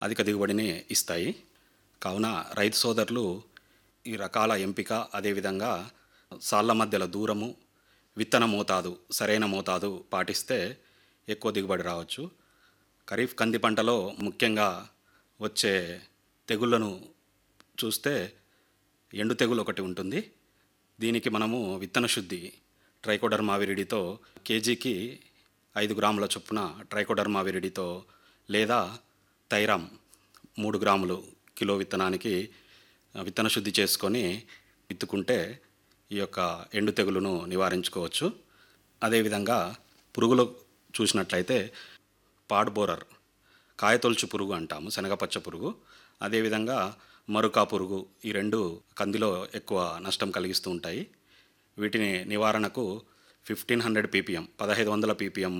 అధిక దిగుబడిని ఇస్తాయి కావున రైతు సోదరులు ఈ రకాల ఎంపిక అదేవిధంగా సాళ్ళ మధ్యల దూరము విత్తన మోతాదు సరైన మోతాదు పాటిస్తే ఎక్కువ దిగుబడి రావచ్చు ఖరీఫ్ కంది పంటలో ముఖ్యంగా వచ్చే తెగుళ్లను చూస్తే ఎండు తెగులు ఒకటి ఉంటుంది దీనికి మనము విత్తన శుద్ధి ట్రైకోడర్మా విరిడితో కేజీకి ఐదు గ్రాముల చొప్పున ట్రైకోడర్మా విరిడితో లేదా థైరామ్ మూడు గ్రాములు కిలో విత్తనానికి విత్తన శుద్ధి చేసుకొని విత్తుకుంటే ఈ యొక్క ఎండు తెగులును నివారించుకోవచ్చు అదేవిధంగా పురుగులు చూసినట్లయితే పాడ్ బోరర్ కాయతొలుచు పురుగు అంటాము శనగపచ్చ పురుగు అదేవిధంగా మరుకా పురుగు ఈ రెండు కందిలో ఎక్కువ నష్టం కలిగిస్తూ ఉంటాయి వీటిని నివారణకు ఫిఫ్టీన్ హండ్రెడ్ పీపీఎం పదహైదు వందల పీపీఎం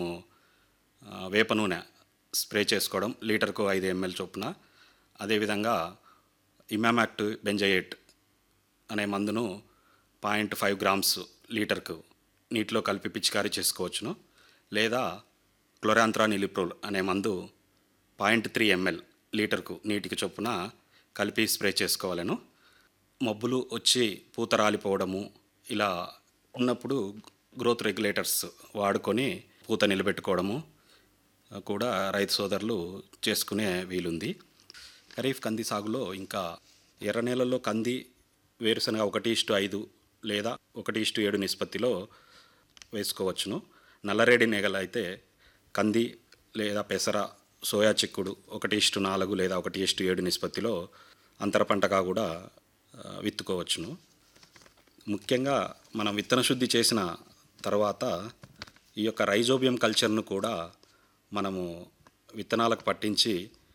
వేప నూనె స్ప్రే చేసుకోవడం లీటర్కు ఐదు ఎంఎల్ చొప్పున అదేవిధంగా ఇమామాక్ట్ బెంజయేట్ అనే మందును పాయింట్ ఫైవ్ గ్రామ్స్ లీటర్కు నీటిలో కలిపి పిచికారీ చేసుకోవచ్చును లేదా క్లోరాంత్రా నిలిప్రోల్ అనే మందు పాయింట్ త్రీ ఎంఎల్ లీటర్కు నీటికి చొప్పున కలిపి స్ప్రే చేసుకోవాలను మబ్బులు వచ్చి పూత రాలిపోవడము ఇలా ఉన్నప్పుడు గ్రోత్ రెగ్యులేటర్స్ వాడుకొని పూత నిలబెట్టుకోవడము కూడా రైతు సోదరులు చేసుకునే వీలుంది ఖరీఫ్ కంది సాగులో ఇంకా ఎర్ర నేలల్లో కంది వేరుశనగ ఒకటి ఇష్టు ఐదు లేదా ఒకటి ఇష్టు ఏడు నిష్పత్తిలో వేసుకోవచ్చును నల్లరేడి నేగలు అయితే కంది లేదా పెసర సోయా చిక్కుడు ఒకటి ఇష్టు నాలుగు లేదా ఒకటి ఇష్టు ఏడు నిష్పత్తిలో అంతర పంటగా కూడా ఆ, విత్తుకోవచ్చును ముఖ్యంగా మనం విత్తన శుద్ధి చేసిన తర్వాత ఈ యొక్క రైజోబియం కల్చర్ను కూడా మనము విత్తనాలకు పట్టించి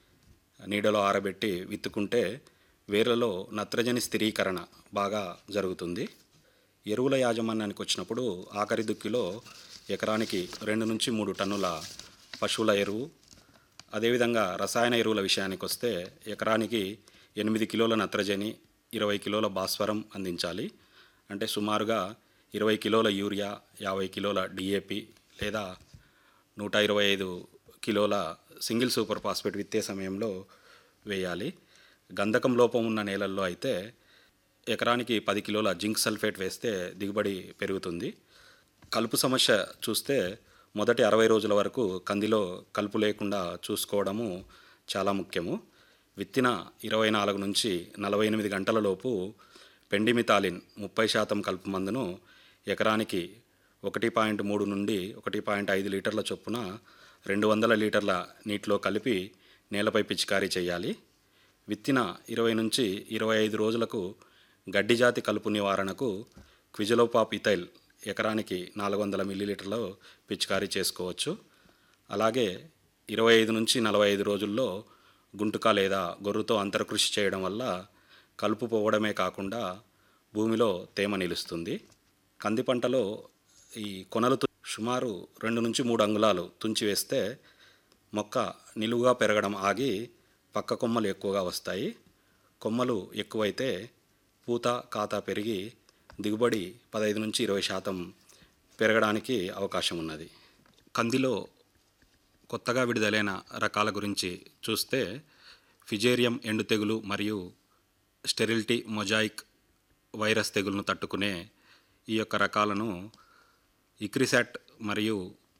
నీడలో ఆరబెట్టి విత్తుకుంటే వేర్లలో నత్రజని స్థిరీకరణ బాగా జరుగుతుంది ఎరువుల యాజమాన్యానికి వచ్చినప్పుడు ఆఖరి దుక్కిలో ఎకరానికి రెండు నుంచి మూడు టన్నుల పశువుల ఎరువు అదేవిధంగా రసాయన ఎరువుల విషయానికి వస్తే ఎకరానికి ఎనిమిది కిలోల నత్రజని ఇరవై కిలోల భాస్వరం అందించాలి అంటే సుమారుగా ఇరవై కిలోల యూరియా యాభై కిలోల డిఏపి లేదా నూట ఇరవై ఐదు కిలోల సింగిల్ సూపర్ ఫాస్ఫేట్ విత్తే సమయంలో వేయాలి గంధకం లోపం ఉన్న నేలల్లో అయితే ఎకరానికి పది కిలోల జింక్ సల్ఫేట్ వేస్తే దిగుబడి పెరుగుతుంది కలుపు సమస్య చూస్తే మొదటి అరవై రోజుల వరకు కందిలో కలుపు లేకుండా చూసుకోవడము చాలా ముఖ్యము విత్తిన ఇరవై నాలుగు నుంచి నలభై ఎనిమిది గంటల లోపు పెండిమితాలిన్ ముప్పై శాతం కలుపు మందును ఎకరానికి ఒకటి పాయింట్ మూడు నుండి ఒకటి పాయింట్ ఐదు లీటర్ల చొప్పున రెండు వందల లీటర్ల నీటిలో కలిపి నేలపై పిచికారీ చేయాలి విత్తిన ఇరవై నుంచి ఇరవై ఐదు రోజులకు గడ్డి జాతి కలుపు నివారణకు క్విజలోపాప్ ఇథైల్ ఎకరానికి నాలుగు వందల మిల్లీలీటర్లు పిచికారీ చేసుకోవచ్చు అలాగే ఇరవై ఐదు నుంచి నలభై ఐదు రోజుల్లో గుంటుక లేదా గొర్రుతో అంతరకృషి చేయడం వల్ల కలుపు పోవడమే కాకుండా భూమిలో తేమ నిలుస్తుంది కంది పంటలో ఈ కొనలు తు- సుమారు రెండు నుంచి మూడు అంగుళాలు తుంచి వేస్తే మొక్క నిలువుగా పెరగడం ఆగి పక్క కొమ్మలు ఎక్కువగా వస్తాయి కొమ్మలు ఎక్కువైతే పూత కాత పెరిగి దిగుబడి పదహైదు నుంచి ఇరవై శాతం పెరగడానికి అవకాశం ఉన్నది కందిలో కొత్తగా విడుదలైన రకాల గురించి చూస్తే ఫిజేరియం ఎండు తెగులు మరియు స్టెరిలిటీ మొజాయిక్ వైరస్ తెగులును తట్టుకునే ఈ యొక్క రకాలను ఇక్రిసాట్ మరియు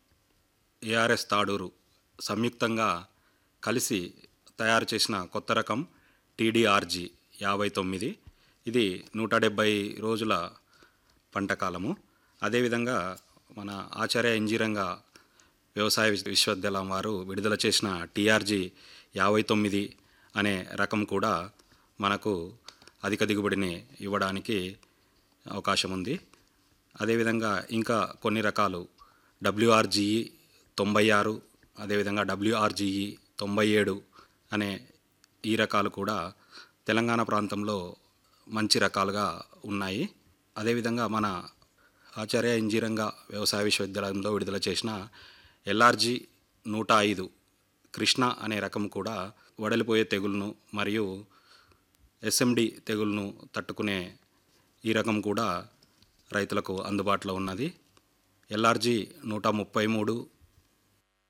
ఏఆర్ఎస్ తాడూరు సంయుక్తంగా కలిసి తయారు చేసిన కొత్త రకం టీడీఆర్జీ యాభై తొమ్మిది ఇది నూట డెబ్భై రోజుల పంట కాలము అదేవిధంగా మన ఆచార్య ఇంజీరంగ వ్యవసాయ విశ్వ- విశ్వవిద్యాలయం వారు విడుదల చేసిన టీఆర్జీ యాభై తొమ్మిది అనే రకం కూడా మనకు అధిక దిగుబడిని ఇవ్వడానికి అవకాశం ఉంది అదేవిధంగా ఇంకా కొన్ని రకాలు డబ్ల్యూఆర్జీఈ తొంభై ఆరు అదేవిధంగా డబ్ల్యూఆర్జీఈ తొంభై ఏడు అనే ఈ రకాలు కూడా తెలంగాణ ప్రాంతంలో మంచి రకాలుగా ఉన్నాయి అదేవిధంగా మన ఆచార్య ఇంజీరంగ వ్యవసాయ విశ్వవిద్యాలయంలో విడుదల చేసిన ఎల్ఆర్జీ నూట ఐదు కృష్ణ అనే రకం కూడా వడలిపోయే తెగులును మరియు ఎస్ఎండి తెగులును తట్టుకునే ఈ రకం కూడా రైతులకు అందుబాటులో ఉన్నది ఎల్ఆర్జీ నూట ముప్పై మూడు